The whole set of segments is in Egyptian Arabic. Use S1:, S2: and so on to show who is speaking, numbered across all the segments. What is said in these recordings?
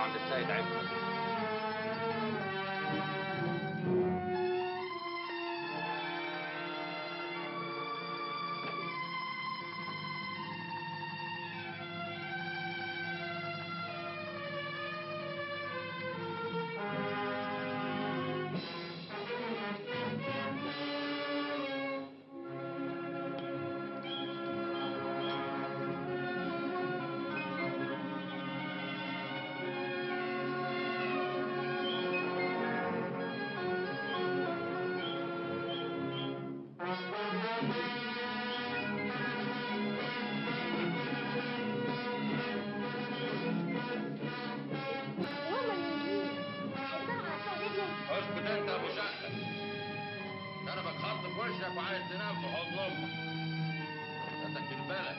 S1: عند السيد عفت اسكت انت يا ابو شقه انا بتخط في وشك وعايز تنام في حضن امك فاتك البلد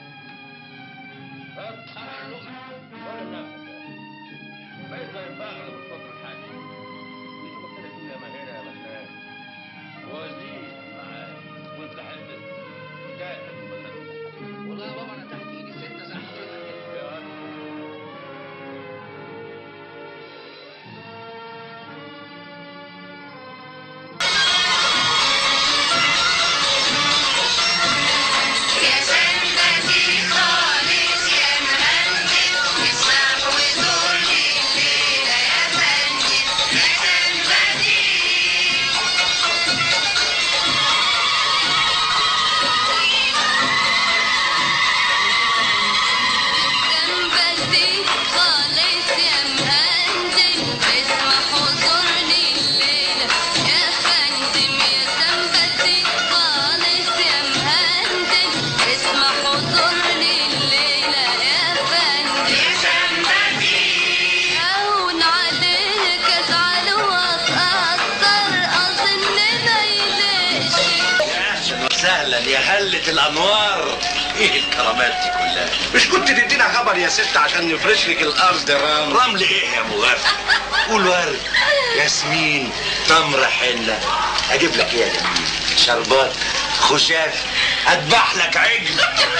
S1: افتح اللقمه ولا نفسك بقيت زي البغل من كتر الحاجه نشوفك كده تقول يا ماهره يا بنات وزير معاك وانت حته كاتب مثلا
S2: والله يا بابا انا تحت ايدي ستة زي حضرتك كده
S1: يا ولد.
S3: يا سندتي خالص يا مهندس اسمح وزور لي الليلة يا فندم يا سندتي سندتي خالص يا مهندس اسمح وزور لي الليلة يا فندم يا سندتي خالص يا مهندس اسمح وزور لي الليلة يا فندم يا سندتي هون عليك ازعل واتأثر اظن ما يليقش
S4: اهلا وسهلا يا هلة الانوار ايه الكرامات دي كلها
S5: مش كنت تدينا خبر يا ست عشان نفرش لك الارض رام
S4: رمل ايه يا مغفل قول ورد ياسمين تمر حنة اجيب لك ايه يا جميل شربات خشاف اذبح لك عجل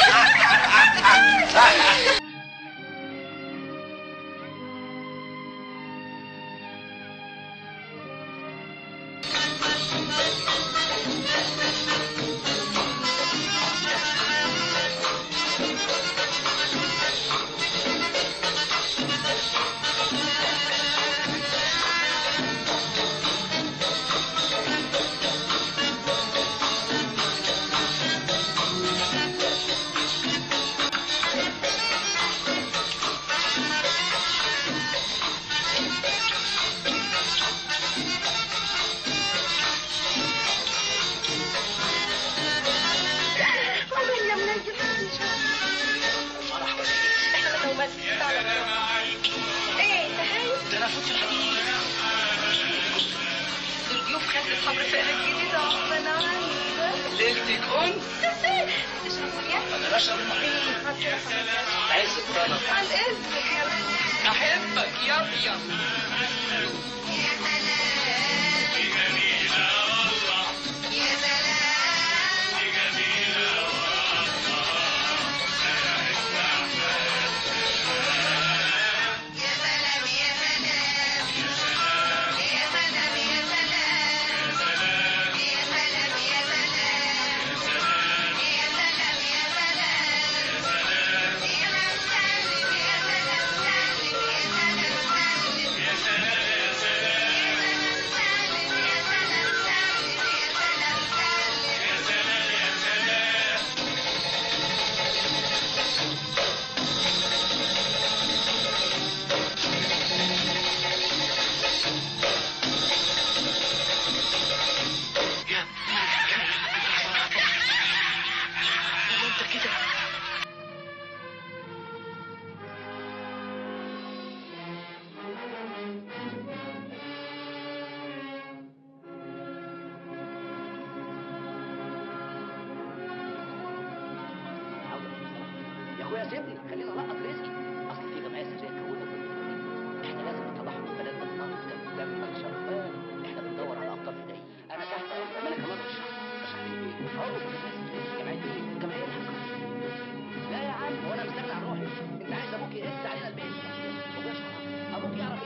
S6: عملنا مناسبة فرح ولا ايه؟ احنا لو بس ايه تهيأ
S2: ده انا فوت في الحديد
S6: دول ضيوف خدت الصبر في ايدك جديدة عقبال عندك
S2: ليلتك انس
S6: تشربوا يا
S2: انا بشرب المحيط عز الطلب
S6: عن اذنك يا بني
S2: احبك يا ابيض انت كده يا اخويا سيبني خلينا نلقط رزقي اصل في جمعيه سريه اتكونت ضد المجرمين احنا لازم نطلعهم من بلدنا بنار دم دمك شرفان احنا بندور على ابطال فدائيين انا تحت امرك انا كمان رشح رشح لي ايه؟ اقول لك جمعيه ايه؟ جمعيه الحكم لا يا عم هو انا مستغني عن روحي انت عايز ابوك يهز علينا البيت ابوك يشرب ابوك يعرف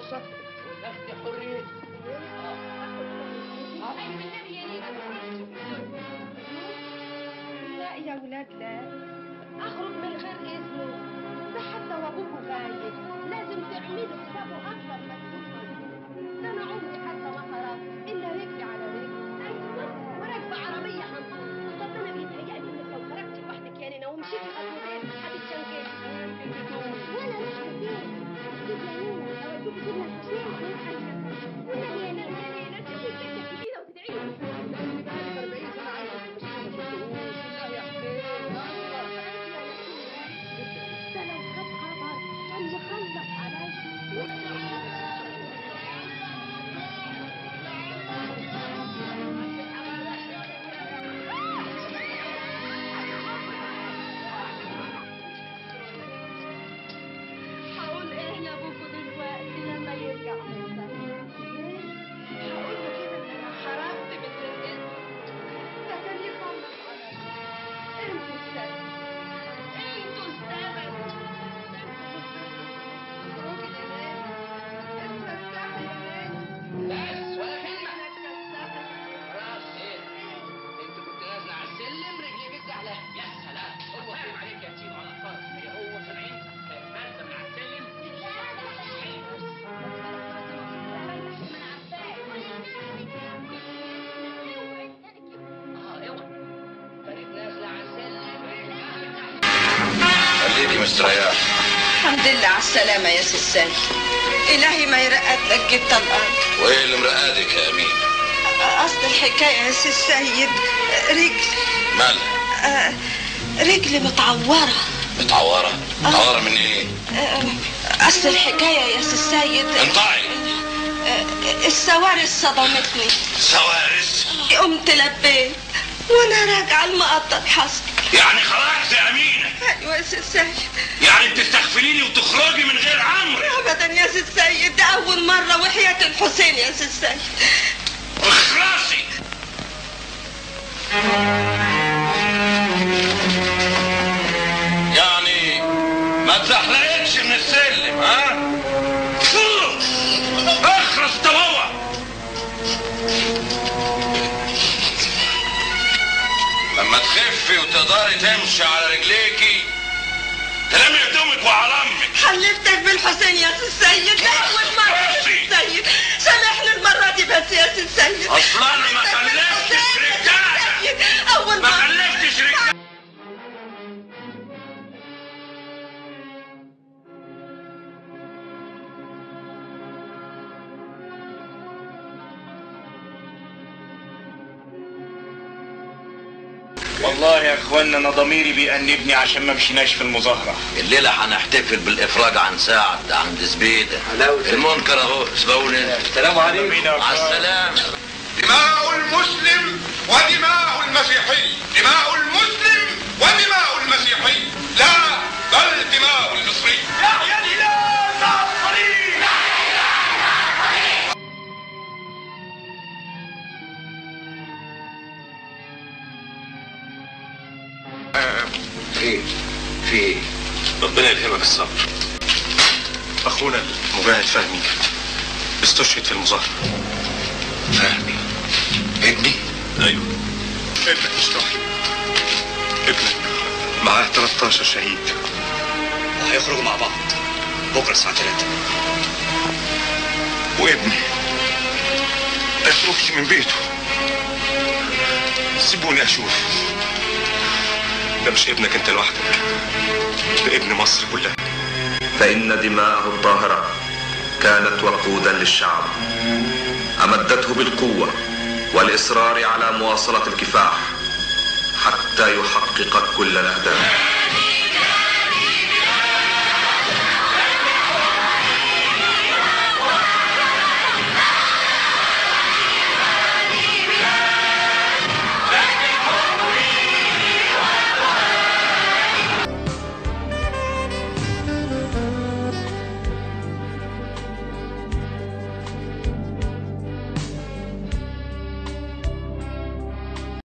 S2: فرصتك وتاخدي حريتك
S6: لا يا ولاد لا اخرج من غير اذنه ده حتى وابوكوا غايب لازم تعملوا حسابه اكتر ما تكونوا ده انا عمري حتى ما خرجت الا رجلي على رجلي ايوه وراكبه عربيه حنطور طب ده انا بيتهيألي انك لو خرجتي لوحدك يا نينا ومشيتي خطوتين هتتشنكلي وانا مش في البيت اكيد يا نينا اوديكي سيدنا الحسين عليه السلام والنبي يا نينا يا نينا تشوفي الست الكبيره وتدعي لي ده لو خد خبر كان يخلص عليا هقول ايه لابوكوا دلوقتي لما يرجع من السفر هقول له كده ان انا خرجت من الرزق ده كان يخلص عليا انتوا السبب انتوا السبب خروجي يا ناس اتفسحي يا ناس
S2: بس ولا كلمة
S6: انا اتفسحت
S2: خلاص ايه انت كنت نازله على السلم رجليك الزحلقه يا سلام هو فاهم عليك يا تينو على الفرق هي هو سامعين نازله من على السلم اه اوعى كانت نازله على السلم
S4: خليكي مستريح
S7: الحمد لله على السلامة يا سيسان إلهي ما يرقد لك جبت الأرض
S4: وايه اللي مرقادك يا امين
S7: أصل الحكاية يا سي السيد رجل
S4: مالها
S7: آه، رجل متعورة
S4: متعوره متعوره من ايه
S7: آه، أصل الحكاية يا سي السيد
S4: انطعي
S7: آه، السوارس صدمتني
S4: سوارس
S7: قمت لبيت وأنا راجعة المقطط حصل
S4: يعني خرجت يا امينه
S7: أيوة يا سي السيد
S4: يعني بتستغفليني وتخرجي من غير امر
S7: أبدا يا سي السيد ده أول مرة وحياة الحسين يا سي السيد
S4: اخرسي يعني ما تزحلقش من السلم ها اخرس تبوع لما تخفي وتقدري تمشي على رجليكي تلمي هدومك وعلى امك
S7: حلفتك بالحسين يا سي السيد ده أول مرة يا سي السيد سامحني المرة دي بس يا سي السيد
S4: اصلا انا ما خلفتش رجاله
S7: أول
S4: ما
S7: مرة
S4: خلفتش رجاله
S5: والله يا اخوانا انا ضميري بيأنبني عشان ما مشيناش في المظاهرة
S4: الليلة هنحتفل بالإفراج عن سعد عند زبيدة المنكر أهو سبقوني
S5: السلام عليكم
S4: مع السلامة
S8: دماء المسلم ودماء المسيحي دماء المسلم ودماء المسيحي لا بل دماء المصري يحيى الهلال مع الصليب
S4: في في إيه؟
S5: ربنا يلهمك الصبر اخونا المجاهد فهمي استشهد في المظاهرة
S4: فهمي ابني
S5: ايوه ابنك مستوحي ابنك معاه 13 شهيد
S9: وهيخرجوا مع بعض بكره الساعه 3
S5: وابني ما يخرجش من بيته سيبوني اشوف ده مش ابنك انت لوحدك ده ابن مصر كلها
S10: فإن دماءه الطاهرة كانت وقودا للشعب أمدته بالقوة والإصرار على مواصلة الكفاح حتى يحقق كل الأهداف